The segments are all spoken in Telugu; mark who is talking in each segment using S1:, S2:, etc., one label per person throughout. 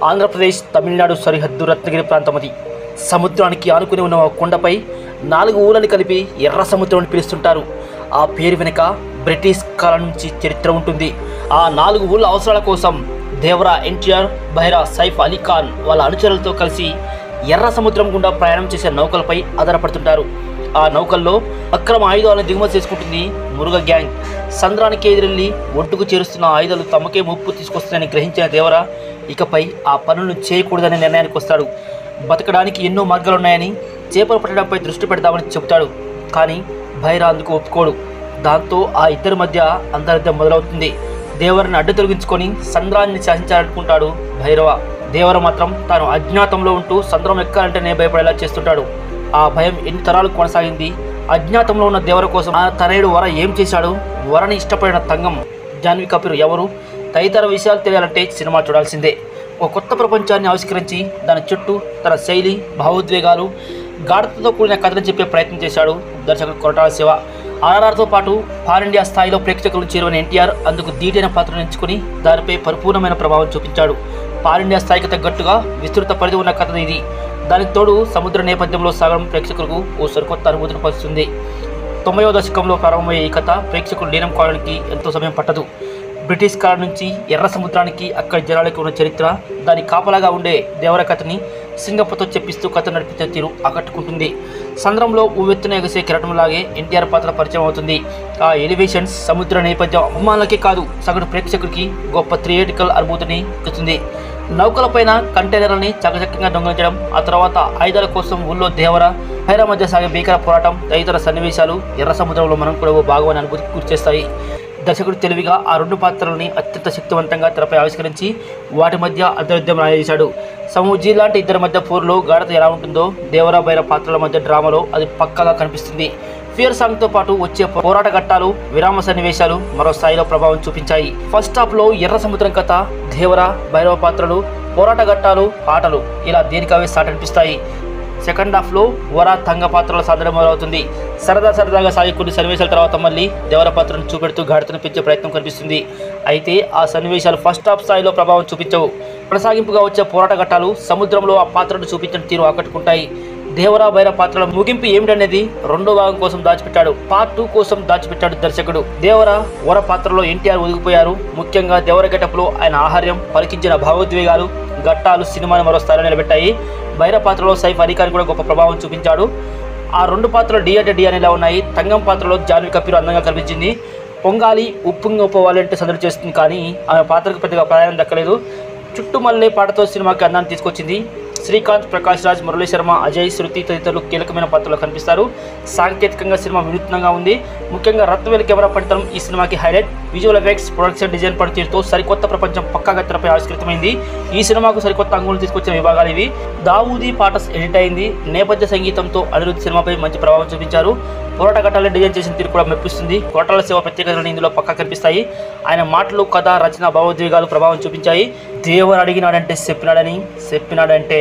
S1: ఆంధ్రప్రదేశ్ తమిళనాడు సరిహద్దు రత్నగిరి ప్రాంతం అది సముద్రానికి ఆనుకుని ఉన్న ఒక కొండపై నాలుగు ఊళ్ళని కలిపి ఎర్ర సముద్రం అని పిలుస్తుంటారు ఆ పేరు వెనుక బ్రిటిష్ కాలం నుంచి చరిత్ర ఉంటుంది ఆ నాలుగు ఊళ్ళ అవసరాల కోసం దేవరా ఎన్టీఆర్ బైరా సైఫ్ అలీ ఖాన్ వాళ్ళ అనుచరులతో కలిసి ఎర్ర సముద్రం గుండా ప్రయాణం చేసే నౌకలపై ఆధారపడుతుంటారు ఆ నౌకల్లో అక్రమ ఆయుధాలను దిగుమతి చేసుకుంటుంది మురుగ గ్యాంగ్ సంద్రానికి ఎదురెళ్ళి ఒడ్డుకు చేరుస్తున్న ఆయుధాలు తమకే ముప్పు తీసుకొస్తుందని గ్రహించిన దేవర ఇకపై ఆ పనులను చేయకూడదనే నిర్ణయానికి వస్తాడు బతకడానికి ఎన్నో మార్గాలున్నాయని చేపలు పట్టడంపై దృష్టి పెడదామని చెబుతాడు కానీ భైరా అందుకు ఒప్పుకోడు దాంతో ఆ ఇద్దరి మధ్య అంతర్యుద్ధం మొదలవుతుంది దేవరని అడ్డు తొలగించుకొని సంద్రాన్ని శాసించాలనుకుంటాడు భైరవ దేవర మాత్రం తాను అజ్ఞాతంలో ఉంటూ సంద్రం ఎక్కాలంటేనే భయపడేలా చేస్తుంటాడు ఆ భయం ఎన్ని తరాలు కొనసాగింది అజ్ఞాతంలో ఉన్న దేవర కోసం ఆ తనయుడు వర ఏం చేశాడు వరని ఇష్టపడిన తంగం జాన్వి కపూర్ ఎవరు తదితర విషయాలు తెలియాలంటే సినిమా చూడాల్సిందే ఒక కొత్త ప్రపంచాన్ని ఆవిష్కరించి దాని చుట్టూ తన శైలి భావోద్వేగాలు గాఢతతో కూడిన కథను చెప్పే ప్రయత్నం చేశాడు దర్శకుడు కొరటాల శివ ఆర్ఆర్తో పాటు పాన్ ఇండియా స్థాయిలో ప్రేక్షకులను చేరువైన ఎన్టీఆర్ అందుకు ధీటైన పాత్రను ఎంచుకుని దానిపై పరిపూర్ణమైన ప్రభావం చూపించాడు పాన్ ఇండియా స్థాయికి తగ్గట్టుగా విస్తృత పరిధి ఉన్న కథ ఇది దానికి తోడు సముద్ర నేపథ్యంలో సాగడం ప్రేక్షకులకు ఓ సరికొత్త అనుభూతిని పరుస్తుంది తొంభైవ దశకంలో ప్రారంభమయ్యే ఈ కథ ప్రేక్షకులు లీనం కావడానికి ఎంతో సమయం పట్టదు బ్రిటిష్ కాలం నుంచి ఎర్ర సముద్రానికి అక్కడి జనాలకి ఉన్న చరిత్ర దాని కాపలాగా ఉండే దేవర కథని సింగప్పతో చెప్పిస్తూ కథ నడిపించే తీరు ఆకట్టుకుంటుంది సంద్రంలో ఉవ్వెత్తున ఎగసే కిరటంలాగే ఎన్టీఆర్ పాత్ర పరిచయం అవుతుంది ఆ ఎలివేషన్స్ సముద్ర నేపథ్యం అభిమానులకే కాదు సగటు ప్రేక్షకుడికి గొప్ప థియేటికల్ అనుభూతిని ఇస్తుంది నౌకలపైన కంటైనర్లని చకచక్యంగా దొంగిలించడం ఆ తర్వాత ఆయుధాల కోసం ఊళ్ళో దేవర హైరా మధ్య సాగే భీకర పోరాటం తదితర సన్నివేశాలు ఎర్ర సముద్రంలో మనం కూడా ఓ భాగమని అనుభూతికి గురి చేస్తాయి దర్శకుడు తెలివిగా ఆ రెండు పాత్రలని అత్యంత శక్తివంతంగా తెరపై ఆవిష్కరించి వాటి మధ్య అర్ధయుద్ధం రాయించాడు సమూజీ లాంటి ఇద్దరి మధ్య పోరులో గాఢత ఎలా ఉంటుందో దేవరా బైర పాత్రల మధ్య డ్రామాలో అది పక్కగా కనిపిస్తుంది ఫియర్ సాంగ్తో పాటు వచ్చే పోరాట ఘట్టాలు విరామ సన్నివేశాలు మరో స్థాయిలో ప్రభావం చూపించాయి ఫస్ట్ హాఫ్లో ఎర్ర సముద్రం కథ దేవర భైరవ పాత్రలు పోరాట ఘట్టాలు పాటలు ఇలా దేనికవే సాటి అనిపిస్తాయి సెకండ్ హాఫ్లో వర తంగ పాత్రల సాధన మొదలవుతుంది సరదా సరదాగా సాగే కొన్ని సన్నివేశాల తర్వాత మళ్ళీ దేవర పాత్రను చూపెడుతూ గాఢతను పెంచే ప్రయత్నం కనిపిస్తుంది అయితే ఆ సన్నివేశాలు ఫస్ట్ హాఫ్ స్థాయిలో ప్రభావం చూపించవు కొనసాగింపుగా వచ్చే పోరాట ఘట్టాలు సముద్రంలో ఆ పాత్రను చూపించిన తీరు ఆకట్టుకుంటాయి దేవరా బైర పాత్రల ముగింపు ఏమిటనేది రెండో భాగం కోసం దాచిపెట్టాడు పార్ట్ టూ కోసం దాచిపెట్టాడు దర్శకుడు దేవర వర పాత్రలో ఎన్టీఆర్ ఒదిగిపోయారు ముఖ్యంగా దేవర గెటప్లో ఆయన ఆహార్యం పలికించిన భావోద్వేగాలు ఘట్టాలు సినిమాను మరో స్థాయిలో నిలబెట్టాయి బైర పాత్రలో సైఫ్ అలీ ఖాన్ కూడా గొప్ప ప్రభావం చూపించాడు ఆ రెండు పాత్రలు డి అంటే డి అనేలా ఉన్నాయి తంగం పాత్రలో జాన్వీ కపూర్ అందంగా కనిపించింది పొంగాలి ఉప్పొంగి పోవాలి అంటే సందడి చేస్తుంది కానీ ఆమె పాత్రకు పెద్దగా ప్రాధాన్యం దక్కలేదు చుట్టుమల్లే పాటతో సినిమాకి అందాన్ని తీసుకొచ్చింది శ్రీకాంత్ ప్రకాష్ రాజ్ మురళీ శర్మ అజయ్ శృతి తదితరులు కీలకమైన పాత్రలో కనిపిస్తారు సాంకేతికంగా సినిమా వినూత్నంగా ఉంది ముఖ్యంగా రత్నవేలు కెమెరా పనితనం ఈ సినిమాకి highlight visual effects production design పనితీరుతో సరికొత్త ప్రపంచం పక్కాగా తెరపై ఆవిష్కృతమైంది ఈ సినిమాకు సరికొత్త అంగులు తీసుకొచ్చిన విభాగాలు ఇవి దావూదీ పాట ఎడిట్ అయింది నేపథ్య సంగీతంతో అనిరుద్ధ్ సినిమాపై మంచి ప్రభావం చూపించారు పోరాట ఘట్టాలను డిజైన్ చేసిన తీరు కూడా మెప్పిస్తుంది కోటాల సేవ ప్రత్యేకతలు ఇందులో పక్కా కనిపిస్తాయి ఆయన మాటలు కథ రచన భావోద్వేగాలు ప్రభావం చూపించాయి దేవుడు అడిగినాడంటే చెప్పినాడని చెప్పినాడంటే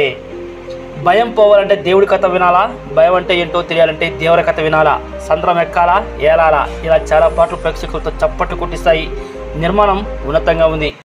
S1: భయం పోవాలంటే దేవుడి కథ వినాలా భయం అంటే ఏంటో తెలియాలంటే దేవుడి కథ వినాలా సంద్రం ఎక్కాలా ఏలాలా ఇలా చాలా పాటలు ప్రేక్షకులతో చప్పట్లు కొట్టిస్తాయి నిర్మాణం ఉన్నతంగా ఉంది